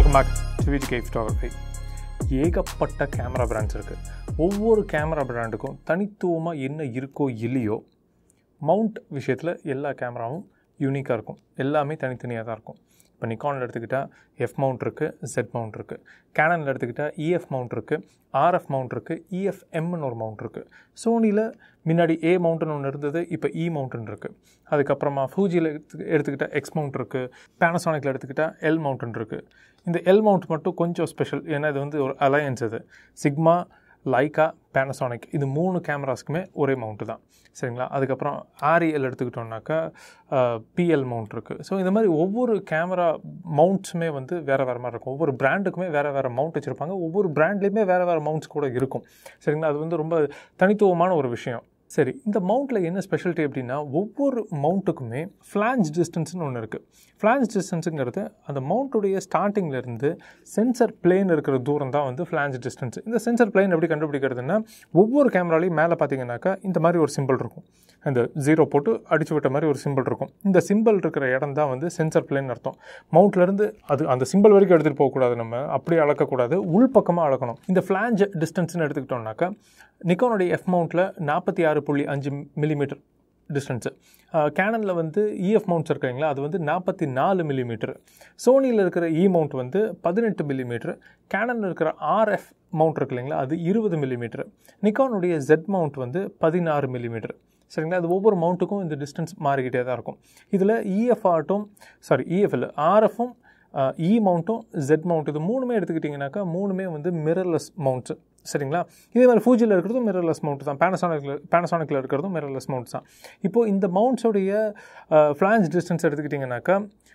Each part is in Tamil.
welcome back to VGK photography ஏகப்பட்ட கேமரா பிராண்ட்ஸ் இருக்குது ஒவ்வொரு கேமரா பிராண்டுக்கும் தனித்துவமாக என்ன இருக்கோ இல்லையோ மவுண்ட் விஷயத்தில் எல்லா கேமராவும் யூனிக்காக இருக்கும் எல்லாமே தனித்தனியாக தான் இருக்கும் இப்போ நிக்கானில் எடுத்துக்கிட்டால் எஃப் மவுண்ட் இருக்குது ஜெட் மவுண்ட் இருக்குது கேனனில் எடுத்துக்கிட்டால் இஎஃப் மவுண்ட் இருக்குது ஆர்எஃப் மவுண்ட் இருக்குது இஎஃப்எம்னு ஒரு மவுண்ட் இருக்குது சோனியில் முன்னாடி ஏ மவுண்ட்னு ஒன்று இருந்தது இப்போ இ மவுண்டன் இருக்குது அதுக்கப்புறமா ஃபூஜியில் எடுத்து எடுத்துக்கிட்டால் எக்ஸ் மவுண்ட் இருக்குது பேனசானிக்கில் எடுத்துக்கிட்டால் எல் மவுண்டன் இருக்குது இந்த எல் மவுண்ட் மட்டும் கொஞ்சம் ஸ்பெஷல் ஏன்னா இது வந்து ஒரு அலையன்ஸ் இது சிக்மா லைக்கா பேனசானிக் இது மூணு கேமராஸ்க்குமே ஒரே மவுண்ட்டு தான் சரிங்களா அதுக்கப்புறம் ஆர்இஎல் எடுத்துக்கிட்டோம்னாக்கா பிஎல் மவுண்ட் இருக்குது ஸோ இந்த மாதிரி ஒவ்வொரு கேமரா மவுண்ட்ஸுமே வந்து வேறு வேறு மாதிரி இருக்கும் ஒவ்வொரு பிராண்டுக்குமே வேறு வேறு மவுண்ட் வச்சுருப்பாங்க ஒவ்வொரு பிராண்ட்லேயுமே வேறு வேறு மவுண்ட்ஸ் கூட இருக்கும் சரிங்களா அது வந்து ரொம்ப தனித்துவமான ஒரு விஷயம் சரி இந்த மவுண்ட்டில் என்ன ஸ்பெஷாலிட்டி அப்படின்னா ஒவ்வொரு மவுண்ட்டுக்குமே ஃப்ளான்ஸ் டிஸ்டன்ஸ்னு ஒன்று இருக்குது ஃப்ளான்ஸ் டிஸ்டன்ஸுங்கிறது அந்த மவுண்ட்டுடைய ஸ்டார்டிங்லேருந்து சென்சர் பிளேன் இருக்கிற தூரம் தான் வந்து ஃப்ளான்ஸ் டிஸ்டன்ஸ் இந்த சென்சர் பிளேன் எப்படி கண்டுபிடிக்கிறதுனா ஒவ்வொரு கேமராலையும் மேலே பார்த்தீங்கன்னாக்கா இந்த மாதிரி ஒரு சிம்பிள் இருக்கும் அந்த ஜீரோ போட்டு அடிச்சு விட்ட மாதிரி ஒரு சிம்பிள் இருக்கும் இந்த சிம்பிள் இருக்கிற இடம் தான் வந்து சென்சர் பிளேன் அர்த்தம் மவுண்ட்லேருந்து அது அந்த சிம்பிள் வரைக்கும் எடுத்துகிட்டு போகக்கூடாது நம்ம அப்படியே அளக்கக்கூடாது உள் பக்கமாக அளக்கணும் இந்த ஃப்ளான்ஜ் டிஸ்டன்ஸ்னு எடுத்துக்கிட்டோம்னாக்கா நிக்கோனுடைய எஃப் மவுண்ட்டில் நாற்பத்தி ஆறு புள்ளி அஞ்சு மில்லிமீட்டர் டிஸ்டன்ஸு கேனனில் வந்து இஎஃப் மவுண்ட்ஸ் இருக்குங்களா அது வந்து நாற்பத்தி நாலு மில்லிமீட்டர் சோனியில் இருக்கிற இ மவுண்ட் வந்து பதினெட்டு மில்லிமீட்டர் கேனனில் இருக்கிற ஆர்எஃப் மவுண்ட் இருக்கு இல்லைங்களா அது இருபது மில்லிமீட்டர் நிக்கானுடைய ஜெட் மவுண்ட் வந்து பதினாறு மில்லிமீட்டர் சரிங்களா அது ஒவ்வொரு மவுண்ட்டுக்கும் இந்த டிஸ்டன்ஸ் மாறிக்கிட்டே தான் இருக்கும் இதில் இஎஃப் ஆட்டும் சாரி இஎஃப் இல்லை ஆர்எஃப்பும் இ மவுண்ட்டும் ஜெட் மவுண்ட் இது மூணுமே எடுத்துக்கிட்டிங்கனாக்கா மூணுமே வந்து மிரர்லெஸ் மவுண்ட்ஸு சரிங்களா இதே மாதிரி ஃபூஜியில் இருக்கிறதும் மிரர்லெஸ் மவுண்ட் தான் பேனசானிக்கில் பேனசானிக்கில் இருக்கிறதும் மிரர்லெஸ் மவுண்ட்ஸ் தான் இப்போது இந்த மவுண்ட்ஸோடைய ஃப்ளான்ஸ் டிஸ்டன்ஸ் எடுத்துக்கிட்டிங்கனாக்கா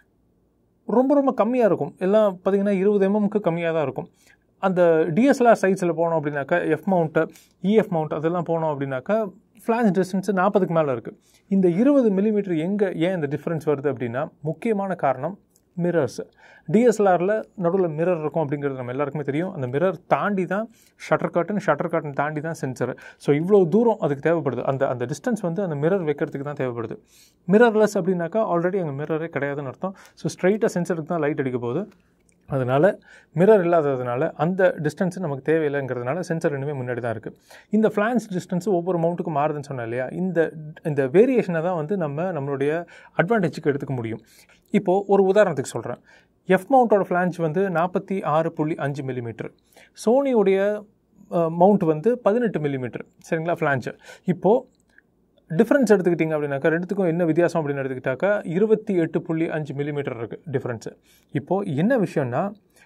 ரொம்ப ரொம்ப கம்மியாக இருக்கும் எல்லாம் பார்த்திங்கன்னா இருபது எம்எம்க்கு கம்மியாக தான் இருக்கும் அந்த டிஎஸ்எல்ஆர் சைஸில் போனோம் அப்படின்னாக்கா எஃப் மவுண்ட்டு இஎஃப் மவுண்ட் அதெல்லாம் போனோம் அப்படின்னாக்கா ஃப்ளான்ஸ் டிஸ்டன்ஸு நாற்பதுக்கு மேலே இருக்குது இந்த இருபது மில்லிமீட்டர் எங்கே ஏன் இந்த டிஃப்ரென்ஸ் வருது அப்படின்னா முக்கியமான காரணம் மிரர்ஸ் டிஎஸ்எல்ஆரில் நடுவில் மிரர் இருக்கும் அப்படிங்கிறது நம்ம எல்லாருக்குமே தெரியும் அந்த மிரர் தாண்டி தான் ஷட்டர் காட்டன் ஷட்டர் காட்டன் தாண்டி தான் சென்சர் ஸோ இவ்வளோ தூரம் அதுக்கு தேவைப்படுது அந்த அந்த டிஸ்டன்ஸ் வந்து அந்த மிரர் வைக்கிறதுக்கு தான் தேவைப்படுது மிரர்லெஸ் அப்படின்னாக்கா ஆல்ரெடி அங்கே மிரரே கிடையாதுன்னு அர்த்தம் ஸோ ஸ்ட்ரைட்டாக சென்சருக்கு தான் லைட் அடிக்க போகுது அதனால் மிரர் இல்லாததுனால அந்த டிஸ்டன்ஸ் நமக்கு தேவையில்லைங்கிறதுனால சென்சர் ரெண்டுமே முன்னாடி தான் இருக்குது இந்த ஃப்ளான்ஸ் டிஸ்டன்ஸ் ஒவ்வொரு மவுண்ட்டுக்கும் மாறுதுன்னு சொன்னேன் இல்லையா இந்த இந்த வேரியேஷனை தான் வந்து நம்ம நம்மளுடைய அட்வான்டேஜுக்கு எடுத்துக்க முடியும் இப்போது ஒரு உதாரணத்துக்கு சொல்கிறேன் எஃப் மவுண்டோட ஃப்ளான்ச் வந்து நாற்பத்தி ஆறு புள்ளி அஞ்சு மில்லிமீட்டர் சோனியுடைய மவுண்ட் வந்து பதினெட்டு மில்லிமீட்டர் சரிங்களா ஃப்ளான்ச்சு இப்போது டிஃப்ரென்ஸ் எடுத்துக்கிட்டிங்க அப்படின்னாக்கா ரெண்டுத்துக்கும் என்ன வித்தியாசம் அப்படின்னு எடுத்துக்கிட்டாக்கா இருபத்தி எட்டு புள்ளி அஞ்சு மில்லிமீட்டர் இருக்குது டிஃப்ரென்ஸு இப்போது என்ன விஷயம்னா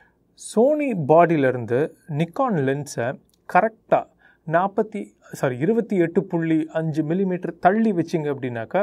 சோனி பாடியிலேருந்து நிக்கான் லென்ஸை கரெக்டாக நாற்பத்தி சாரி இருபத்தி எட்டு புள்ளி அஞ்சு மில்லிமீட்டர் தள்ளி வச்சிங்க அப்படின்னாக்கா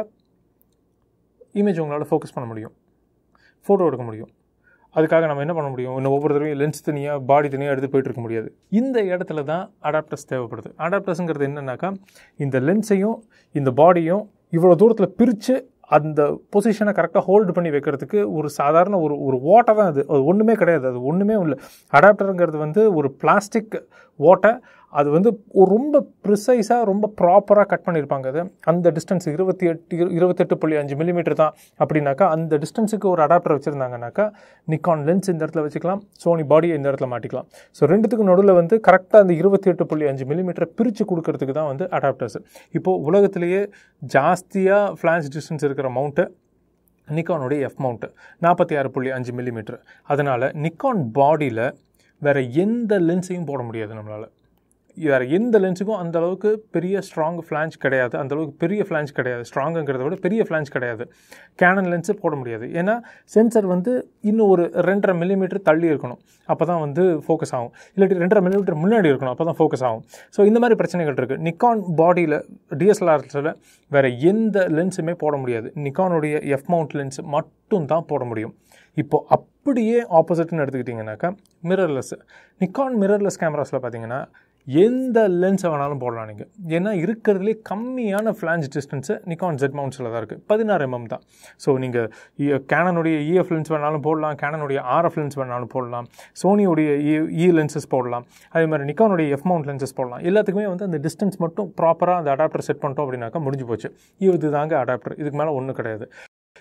இமேஜ் உங்களால் ஃபோக்கஸ் பண்ண முடியும் ஃபோட்டோ எடுக்க முடியும் அதுக்காக நம்ம என்ன பண்ண முடியும் இன்னும் ஒவ்வொரு தடவையும் லென்ஸ் தனியாக பாடி தனியாக எடுத்து போயிட்டு இருக்க முடியாது இந்த இடத்துல தான் அடாப்டர்ஸ் தேவைப்படுது அடாப்டர்ஸுங்கிறது என்னன்னாக்கா இந்த லென்ஸையும் இந்த பாடியும் இவ்வளோ தூரத்தில் பிரித்து அந்த பொசிஷனை கரெக்டாக ஹோல்டு பண்ணி வைக்கிறதுக்கு ஒரு சாதாரண ஒரு ஒரு ஓட்டை தான் அது அது ஒன்றுமே கிடையாது அது ஒன்றுமே இல்லை அடாப்டருங்கிறது வந்து ஒரு பிளாஸ்டிக் ஓட்டை அது வந்து ஒரு ரொம்ப ப்ரிசைஸாக ரொம்ப ப்ராப்பராக கட் பண்ணியிருப்பாங்க அது அந்த டிஸ்டன்ஸ் இருபத்தி எட்டு இருபத்தெட்டு புள்ளி அஞ்சு மில்லிமீட்டர் தான் அப்படின்னாக்கா அந்த டிஸ்டன்ஸுக்கு ஒரு அடாப்டர் வச்சுருந்தாங்கனாக்கா நிக்கான் லென்ஸ் இந்த இடத்துல வச்சுக்கலாம் சோனி பாடியை இந்த இடத்துல மாட்டிக்கலாம் ஸோ ரெண்டுத்துக்கும் நடுவில் வந்து கரெக்டாக அந்த இருபத்தி எட்டு புள்ளி அஞ்சு மில்லிமீட்டரை பிரித்து கொடுக்கறதுக்கு தான் வந்து அடாப்டர்ஸ் இப்போது உலகத்திலேயே ஜாஸ்தியாக ஃப்ளான்ஸ் டிஸ்டன்ஸ் இருக்கிற மவுண்ட்டு நிக்கானுடைய எஃப் மவுண்ட்டு நாற்பத்தி ஆறு புள்ளி அஞ்சு மில்லிமீட்டர் அதனால் நிக்கான் பாடியில் வேறு எந்த லென்ஸையும் போட முடியாது நம்மளால் வேறு எந்த லென்ஸுக்கும் அந்த அளவுக்கு பெரிய ஸ்ட்ராங் ஃப்ளான்ச் கிடையாது அந்த அளவுக்கு பெரிய ஃப்ளான்ச் கிடையாது ஸ்ட்ராங்குங்கிறத விட பெரிய ஃப்ளான்ச் கிடையாது கேனன் லென்ஸு போட முடியாது ஏன்னா சென்சர் வந்து இன்னும் ஒரு ரெண்டரை மில்லிமீட்டர் தள்ளி இருக்கணும் அப்போ தான் வந்து ஃபோக்கஸ் ஆகும் இல்லாட்டி ரெண்டரை மில்லிமீட்டர் முன்னாடி இருக்கணும் அப்போ தான் ஃபோக்கஸ் ஆகும் ஸோ இந்த மாதிரி பிரச்சனைகள் இருக்குது நிக்கான் பாடியில் டிஎஸ்எல்ஆர்ஸில் வேறு எந்த லென்ஸுமே போட முடியாது நிக்கானுடைய எஃப் மவுண்ட் லென்ஸ் மட்டும் தான் போட முடியும் இப்போ அப்படியே ஆப்போசிட்னு எடுத்துக்கிட்டிங்கனாக்கா மிரர்லெஸ் நிக்கான் மிரர்லெஸ் கேமராஸில் பார்த்தீங்கன்னா எந்த லென்ஸை வேணாலும் போடலாம் நீங்கள் ஏன்னா இருக்கிறதுலே கம்மியான ஃப்ளான்ஸ் டிஸ்டன்ஸு நிக்கான் ஜெட் மவுண்ட்ஸில் தான் இருக்குது பதினாறு எம்எம் தான் ஸோ நீங்கள் கேனனுடைய இஎஃப் லென்ஸ் வேணாலும் போடலாம் கேனனுடைய ஆர்எஃப் லென்ஸ் வேணாலும் போடலாம் சோனியுடைய இ லென்சஸ் போடலாம் அதே மாதிரி நிக்கானுடைய எஃப் மவுண்ட் லென்சஸ் போடலாம் எல்லாத்துக்குமே வந்து அந்த டிஸ்டன்ஸ் மட்டும் ப்ராப்பராக அந்த அடாப்டர் செட் பண்ணிட்டோம் அப்படின்னாக்கா முடிஞ்சு போச்சு இது தாங்க அடாப்டர் இதுக்கு மேலே ஒன்றும் கிடையாது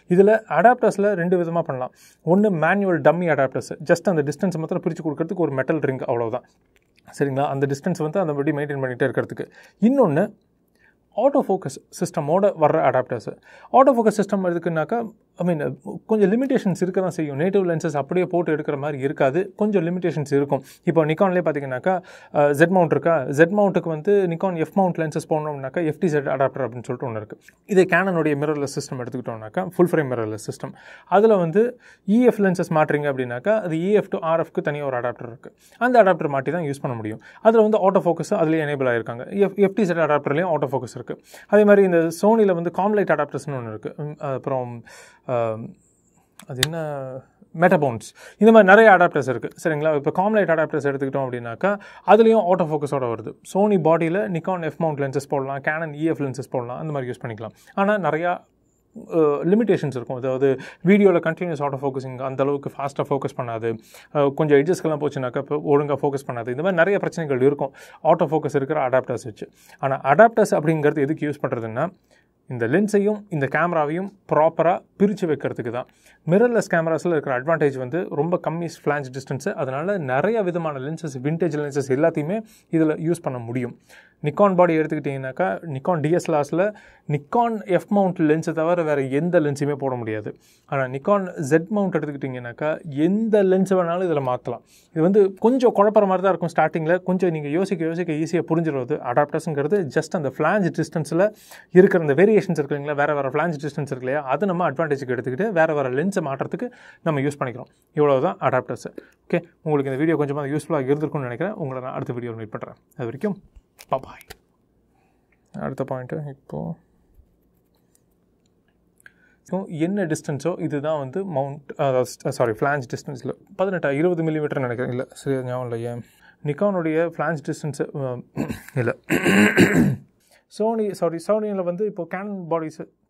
இதில் அடாப்டர்ஸில் ரெண்டு விதமாக பண்ணலாம் ஒன்று மேனுவல் டம்மி அடாப்டர்ஸ் ஜஸ்ட் அந்த டிஸ்டன்ஸ் மாத்திரம் பிரித்து கொடுக்கறதுக்கு ஒரு மெட்டல் ரிங் அவ்வளோதான் சரிங்களா அந்த டிஸ்டன்ஸ் வந்து அந்த படி மெயின்டைன் பண்ணிகிட்டே இருக்கிறதுக்கு இன்னொன்று ஆட்டோ ஃபோக்கஸ் சிஸ்டமோட வர்ற அடாப்டர்ஸ் ஆட்டோ ஃபோக்கஸ் சிஸ்டம் எதுக்குனாக்கா ஐ மீன் கொஞ்சம் லிமிடேஷன்ஸ் இருக்க தான் செய்யும் நேட்டிவ் லென்சஸ் அப்படியே போட்டு எடுக்கிற மாதிரி இருக்காது கொஞ்சம் லிமிடேஷன்ஸ் இருக்கும் இப்போ நிக்கான்லேயே பார்த்தீங்கன்னாக்கா ஜெட் மவுண்ட் இருக்கா ஜெட் மவுண்ட்டுக்கு வந்து நிக்கான் எஃப் மவுண்ட் லென்சஸ் போனோம்னாக்கா எஃப்டி செட் அடாப்டர் அப்படின்னு சொல்லிட்டு ஒன்று இருக்குது இதே கேனனுடைய மிரர்லெஸ் சிஸ்டம் எடுத்துக்கிட்டோம்னாக்கா ஃபுல் ஃப்ரேம் மிரர்லெஸ் சிஸ்டம் அதில் வந்து இஎஃப் லென்சஸ் மாட்டுறீங்க அப்படின்னாக்கா அது இஎஃப் டு ஆர்எஃப்க்கு தனியாக ஒரு அடாப்டர் இருக்குது அந்த அடாப்டர் மாட்டி தான் யூஸ் பண்ண முடியும் அதில் வந்து ஆட்டோ ஃபோக்கஸ் அதுலேயே எனேபிள் ஆயிருக்காங்க எஃப் எஃப்டி செட் அடாப்டர்லேயும் ஆட்டோ ஃபோக்கஸ் இருக்குது அதே மாதிரி இந்த சோனியில் வந்து காம்லைட் அடாப்டர்ஸ்னு ஒன்று இருக்குது அப்புறம் அது என்ன மெட்டபோன்ஸ் இந்த மாதிரி நிறைய அடாப்டர்ஸ் இருக்குது சரிங்களா இப்போ காம்லைட் அடாப்டர்ஸ் எடுத்துக்கிட்டோம் அப்படின்னாக்கா அதுலேயும் ஆட்டோ ஃபோக்கஸோட வருது சோனி பாடியில் நிக்கான் எஃப் மவுண்ட் லென்சஸ் போடலாம் கேனன் இஎஃப் லென்சஸ் போடலாம் அந்த மாதிரி யூஸ் பண்ணிக்கலாம் ஆனால் நிறையா லிமிடேஷன்ஸ் இருக்கும் அதாவது வீடியோவில் கண்டினியூஸ் ஆட்டோ ஃபோக்கஸிங் அந்த அளவுக்கு ஃபாஸ்ட்டாக ஃபோக்கஸ் பண்ணாது கொஞ்சம் எட்ஜஸ்க்கெல்லாம் போச்சுனாக்கா இப்போ ஒழுங்காக ஃபோக்கஸ் பண்ணாது இந்த மாதிரி நிறைய பிரச்சனைகள் இருக்கும் ஆட்டோ ஃபோக்கஸ் இருக்கிற அடாப்டர்ஸ் வச்சு ஆனால் அடாப்டர்ஸ் அப்படிங்கிறது எதுக்கு யூஸ் பண்ணுறதுன்னா இந்த லென்ஸையும் இந்த கேமராவையும் ப்ராப்பராக பிரித்து வைக்கிறதுக்கு தான் மிரர்லெஸ் கேமராஸில் இருக்கிற அட்வான்டேஜ் வந்து ரொம்ப கம்மி ஃப்ளான்ஸ் டிஸ்டன்ஸு அதனால் நிறைய விதமான லென்சஸ் விண்டேஜ் லென்சஸ் எல்லாத்தையுமே இதில் யூஸ் பண்ண முடியும் நிக்கான் பாடி எடுத்துக்கிட்டிங்கனாக்கா நிக்கான் டிஎஸ்எல்ஆர்ஸில் நிக்கான் எஃப் மவுண்ட் லென்ஸை தவிர வேறு எந்த லென்ஸுமே போட முடியாது ஆனால் நிக்கான் ஜெட் மவுண்ட் எடுத்துக்கிட்டிங்கனாக்கா எந்த லென்ஸ் வேணாலும் இதில் மாற்றலாம் இது வந்து கொஞ்சம் குழப்பற மாதிரி தான் இருக்கும் ஸ்டார்டிங்கில் கொஞ்சம் நீங்கள் யோசிக்க யோசிக்க ஈஸியாக புரிஞ்சிடுவது அடாப்டர்ஸுங்கிறது ஜஸ்ட் அந்த ஃப்ளான்ஸ் டிஸ்டன்ஸில் இருக்கிற அந்த வேரியேஷன்ஸ் இருக்கு இல்லைங்களா வேறு வேறு ஃப்ளான்ஸ் டிஸ்டன்ஸ் இருக்கு இல்லையா அது நம்ம அட்வான்டேஜுக்கு எடுத்துக்கிட்டு வேறு வேறு லென்ஸை மாட்டுறதுக்கு நம்ம யூஸ் பண்ணிக்கிறோம் இவ்வளோ தான் அடாப்டர்ஸ் ஓகே உங்களுக்கு இந்த வீடியோ கொஞ்சமாக யூஸ்ஃபுல்லாக இருந்திருக்கும்னு நினைக்கிறேன் உங்களை நான் அடுத்த வீடியோவில் மீட் பண்ணுறேன் அது வரைக்கும் பாய் அடுத்த பாயிண்ட்டு இப்போது ஸோ என்ன டிஸ்டன்ஸோ இதுதான் வந்து மவுண்ட் சாரி ஃப்ளான்ஸ் டிஸ்டன்ஸில் பதினெட்டா இருபது மில்லிமீட்டர் நினைக்கிறேன் இல்லை சரி ஞாபகம் இல்லை ஏன் நிக்கானுடைய ஃப்ளான்ஸ் டிஸ்டன்ஸு இல்லை சோனி சாரி சோனியில் வந்து இப்போ கேன் பாடிஸ்